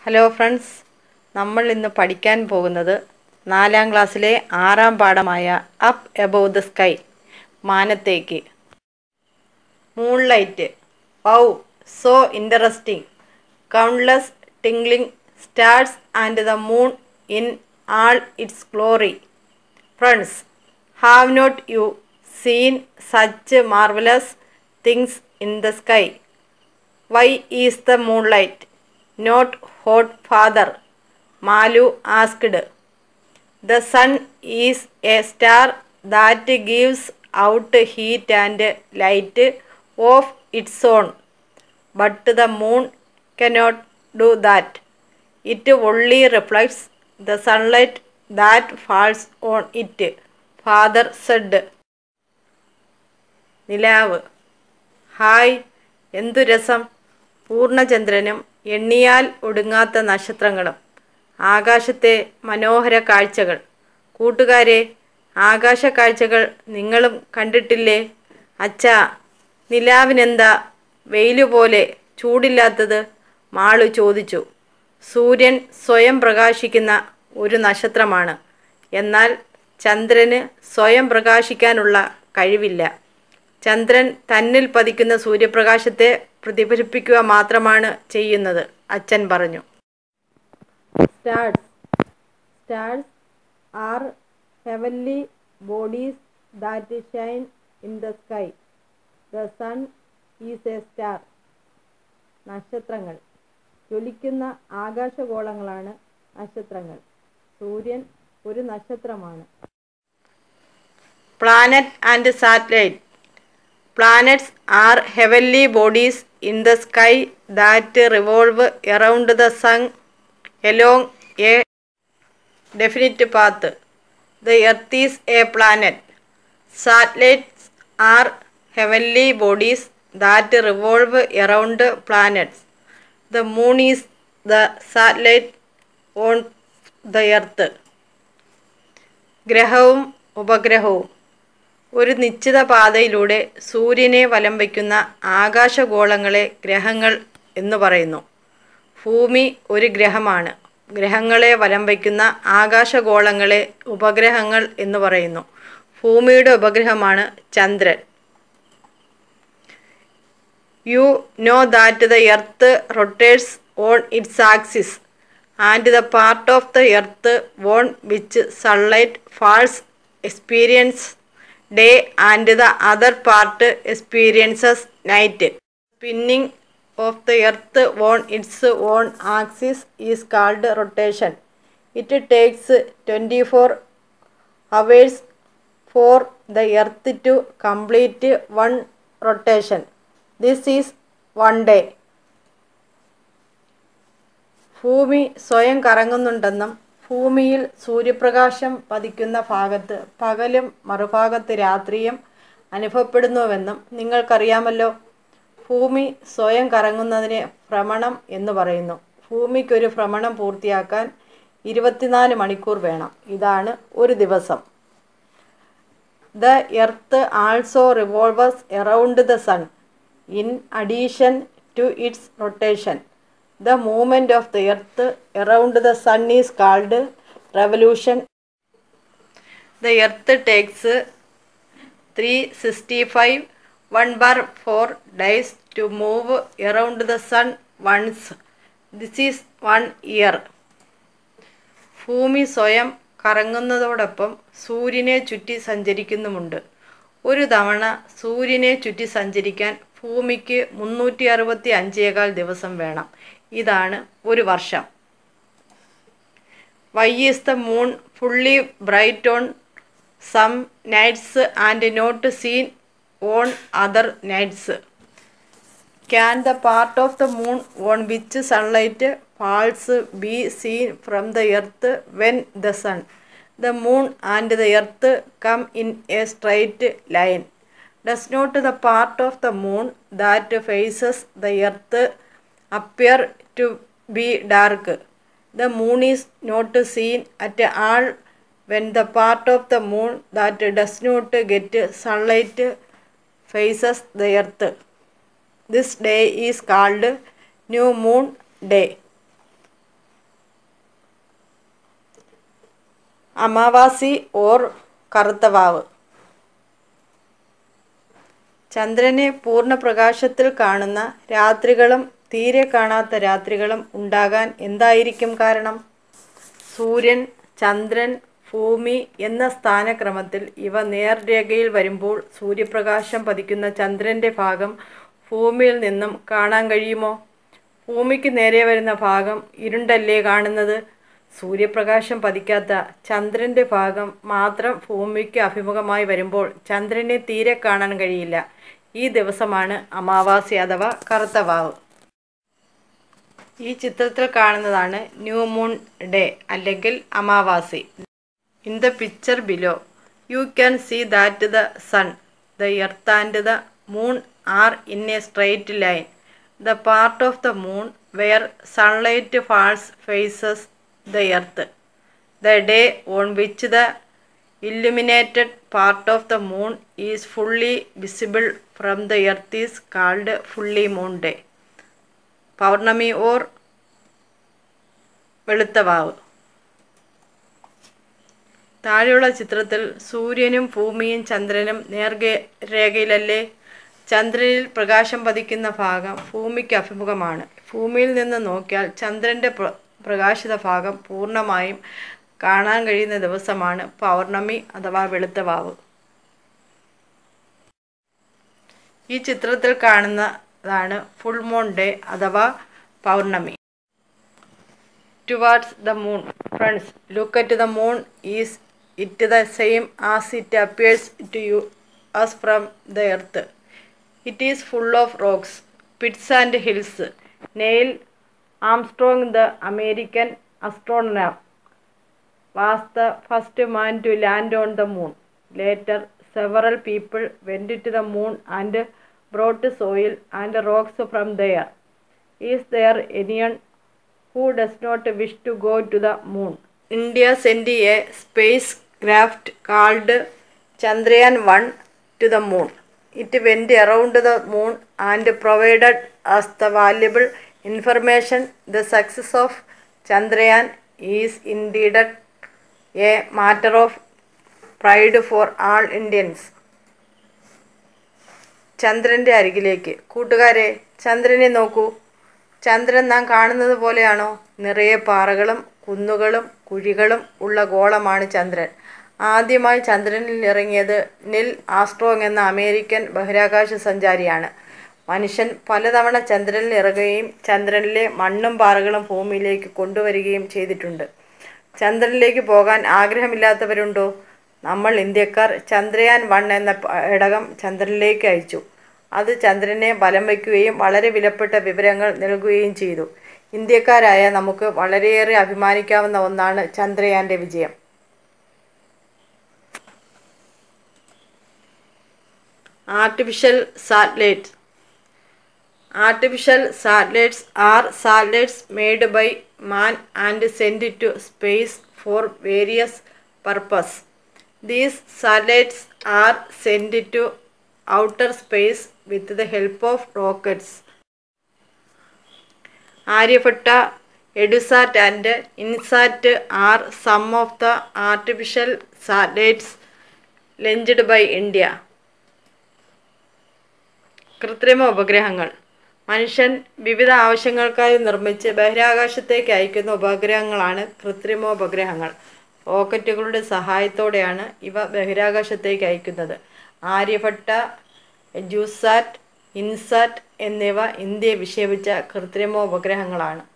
Hello friends നമ്മൾ ഇന്ന് പഠിക്കാൻ പോകുന്നത് നാലാം ക്ലാസ്സിലെ ആറാം പാഠമായ അപ്പ് എബോവ് ദ സ്കൈ മാനത്തേക്ക് moonlight wow so interesting countless twinkling stars and the moon in all its glory friends have not you seen such marvellous things in the sky why is the moonlight not hot father Malu asked the sun is a star that gives out heat and light of its own but the moon cannot do that it only reflects the sunlight that false on it father said നിലാവ് ഹായ് എന്തു രസം പൂർണ്ണചന്ദ്രനും എണ്ണിയാൽ ഒടുങ്ങാത്ത നക്ഷത്രങ്ങളും ആകാശത്തെ മനോഹര കാഴ്ചകൾ കൂട്ടുകാരെ ആകാശ കാഴ്ചകൾ നിങ്ങളും കണ്ടിട്ടില്ലേ അച്ഛാ നിലാവിനെന്താ വെയില് പോലെ ചൂടില്ലാത്തത് മാളു ചോദിച്ചു സൂര്യൻ സ്വയം പ്രകാശിക്കുന്ന ഒരു നക്ഷത്രമാണ് എന്നാൽ ചന്ദ്രന് സ്വയം പ്രകാശിക്കാനുള്ള കഴിവില്ല ചന്ദ്രൻ തന്നിൽ പതിക്കുന്ന സൂര്യപ്രകാശത്തെ പ്രതിഫലിപ്പിക്കുക മാത്രമാണ് ചെയ്യുന്നത് അച്ഛൻ പറഞ്ഞു stars stars are heavenly bodies that shine in the sky the sun is a star നക്ഷത്രങ്ങൾ ജ്വലിക്കുന്ന ആകാശഗോളങ്ങളാണ് നക്ഷത്രങ്ങൾ സൂര്യൻ ഒരു നക്ഷത്രമാണ് planet and satellite Planets are heavenly bodies in the sky that revolve around the sun along a definite path. The Earth is a planet. Satellites are heavenly bodies that revolve around planets. The moon is the satellite on the earth. ഗ്രഹവും ഉപഗ്രഹവും ഒരു നിശ്ചിത പാതയിലൂടെ സൂര്യനെ വലം വയ്ക്കുന്ന ആകാശഗോളങ്ങളെ ഗ്രഹങ്ങൾ എന്ന് പറയുന്നു ഭൂമി ഒരു ഗ്രഹമാണ് ഗ്രഹങ്ങളെ വലം വയ്ക്കുന്ന ആകാശഗോളങ്ങളെ ഉപഗ്രഹങ്ങൾ എന്ന് പറയുന്നു ഭൂമിയുടെ ഉപഗ്രഹമാണ് ചന്ദ്രൻ you know that the earth rotates on its axis and the part of the earth on which sunlight falls experience day and the other part experiences night spinning of the earth on its own axis is called rotation it takes twenty four hours for the earth to complete one rotation this is one day ഭൂമി സ്വയം കറങ്ങുന്നുണ്ടെന്നും ഭൂമിയിൽ സൂര്യപ്രകാശം പതിക്കുന്ന ഭാഗത്ത് പകലും മറുഭാഗത്ത് രാത്രിയും അനുഭവപ്പെടുന്നുവെന്നും നിങ്ങൾക്കറിയാമല്ലോ ഭൂമി സ്വയം കറങ്ങുന്നതിനെ ഭ്രമണം എന്ന് പറയുന്നു ഭൂമിക്കൊരു ഭ്രമണം പൂർത്തിയാക്കാൻ ഇരുപത്തിനാല് മണിക്കൂർ വേണം ഇതാണ് ഒരു ദിവസം the earth also revolves around the sun in addition to its rotation the movement of the earth around the sun is called revolution the earth takes three sixty five one bar four days to move around the sun once this is one year ഭൂമി സ്വയം കറങ്ങുന്നതോടൊപ്പം സൂര്യനെ ചുറ്റി സഞ്ചരിക്കുന്നുമുണ്ട് ഒരു തവണ സൂര്യനെ ചുറ്റി സഞ്ചരിക്കാൻ ഭൂമിക്ക് മുന്നൂറ്റി അറുപത്തി അഞ്ചേകാൽ ദിവസം വേണം ഇതാണ് ഒരു വർഷം why is the moon fully bright on some nights and not seen on other nights can the part of the moon on which sunlight falls be seen from the earth when the sun the moon and the earth come in a straight line does not the part of the moon that faces the earth appear to be dark the moon is not seen at all when the part of the moon that does not get sunlight faces the earth this day is called new moon day അമാവാസി or കറുത്ത വാവ് ചന്ദ്രനെ പൂർണ്ണ പ്രകാശത്തിൽ കാണുന്ന രാത്രികളും തീരെ കാണാത്ത രാത്രികളും ഉണ്ടാകാൻ എന്തായിരിക്കും കാരണം സൂര്യൻ ചന്ദ്രൻ ഭൂമി എന്ന സ്ഥാനക്രമത്തിൽ ഇവ നേർരേഖയിൽ വരുമ്പോൾ സൂര്യപ്രകാശം പതിക്കുന്ന ചന്ദ്രൻ്റെ ഭാഗം ഭൂമിയിൽ നിന്നും കാണാൻ കഴിയുമോ ഭൂമിക്ക് നേരെ വരുന്ന ഭാഗം ഇരുണ്ടല്ലേ കാണുന്നത് സൂര്യപ്രകാശം പതിക്കാത്ത ചന്ദ്രൻ്റെ ഭാഗം മാത്രം ഭൂമിക്ക് അഭിമുഖമായി വരുമ്പോൾ ചന്ദ്രനെ തീരെ കാണാൻ കഴിയില്ല ഈ ദിവസമാണ് അമാവാസി അഥവാ കറുത്ത വാവ് ഈ ചിത്രത്തിൽ കാണുന്നതാണ് ന്യൂ മൂൺ ഡേ അല്ലെങ്കിൽ അമാവാസി in the picture below you can see that the sun the earth and the moon are in a straight line the part of the moon where sunlight falls faces the earth the day on which the illuminated part of the moon is fully visible from the earth is called fully moon day പൗർണമി or വെളുത്ത വാവ് താഴെയുള്ള ചിത്രത്തിൽ സൂര്യനും ഭൂമിയും ചന്ദ്രനും നേർഗ രേഖയിലല്ലേ ചന്ദ്രനിൽ പ്രകാശം പതിക്കുന്ന ഭാഗം ഭൂമിക്ക് അഭിമുഖമാണ് ഭൂമിയിൽ നിന്ന് നോക്കിയാൽ ചന്ദ്രൻ്റെ പ്ര പ്രകാശിത ഭാഗം പൂർണ്ണമായും കാണാൻ കഴിയുന്ന ദിവസമാണ് പൗർണമി അഥവാ വെളുത്ത വാവ് ഈ ചിത്രത്തിൽ കാണുന്നതാണ് ഫുൾ മൂൺ ഡേ അഥവാ പൗർണമി towards the moon friends look at the moon is it the same as it appears to you as from the earth it is full of rocks pits and hills Neil Armstrong the American astronaut was the first man to land on the moon. Later, several people went to the moon and brought soil and rocks from there. Is there anyone who does not wish to go to the moon? India sent a spacecraft called Chandrayaan 1 to the moon. It went around the moon and provided us the valuable information. The success of Chandrayaan is indeed a matter of pride for all Indians. ചന്ദ്രൻ്റെ അരികിലേക്ക് കൂട്ടുകാരെ ചന്ദ്രനെ നോക്കൂ ചന്ദ്രൻ നാം കാണുന്നത് പോലെയാണോ നിറയെ പാറകളും കുന്നുകളും കുഴികളും ഉള്ള ഗോളമാണ് ചന്ദ്രൻ ആദ്യമായി ചന്ദ്രനിൽ ഇറങ്ങിയത് നിൽ ആസ്ട്രോങ് എന്ന അമേരിക്കൻ ബഹിരാകാശ സഞ്ചാരിയാണ് മനുഷ്യൻ പലതവണ ചന്ദ്രനിൽ ഇറങ്ങുകയും ചന്ദ്രനിലെ മണ്ണും പാറകളും ഭൂമിയിലേക്ക് കൊണ്ടുവരികയും ചെയ്തിട്ടുണ്ട് ചന്ദ്രനിലേക്ക് പോകാൻ ആഗ്രഹമില്ലാത്തവരുണ്ടോ നമ്മൾ ഇന്ത്യക്കാർ ചന്ദ്രയാൻ വൺ എന്ന പേടകം ചന്ദ്രനിലേക്ക് അയച്ചു അത് ചന്ദ്രനെ ബലം വയ്ക്കുകയും വളരെ വിലപ്പെട്ട വിവരങ്ങൾ നൽകുകയും ചെയ്തു ഇന്ത്യക്കാരായ നമുക്ക് വളരെയേറെ അഭിമാനിക്കാവുന്ന ഒന്നാണ് ചന്ദ്രയാൻ്റെ വിജയം artificial satellite Artificial satellites are satellites made by man and sent to space for various purposes. These satellites are sent to outer space with the help of rockets. Aryabhatta, Edusat and Insat are some of the artificial satellites launched by India. കൃത്രിമ ഉപഗ്രഹങ്ങൾ മനുഷ്യൻ വിവിധ ആവശ്യങ്ങൾക്കായി നിർമ്മിച്ച് ബഹിരാകാശത്തേക്ക് അയക്കുന്ന ഉപഗ്രഹങ്ങളാണ് കൃത്രിമോപഗ്രഹങ്ങൾ റോക്കറ്റുകളുടെ സഹായത്തോടെയാണ് ഇവ ബഹിരാകാശത്തേക്ക് അയക്കുന്നത് ആര്യഭട്ട ജൂസാറ്റ് ഇൻസാറ്റ് എന്നിവ ഇന്ത്യയെ വിക്ഷേപിച്ച കൃത്രിമോപഗ്രഹങ്ങളാണ്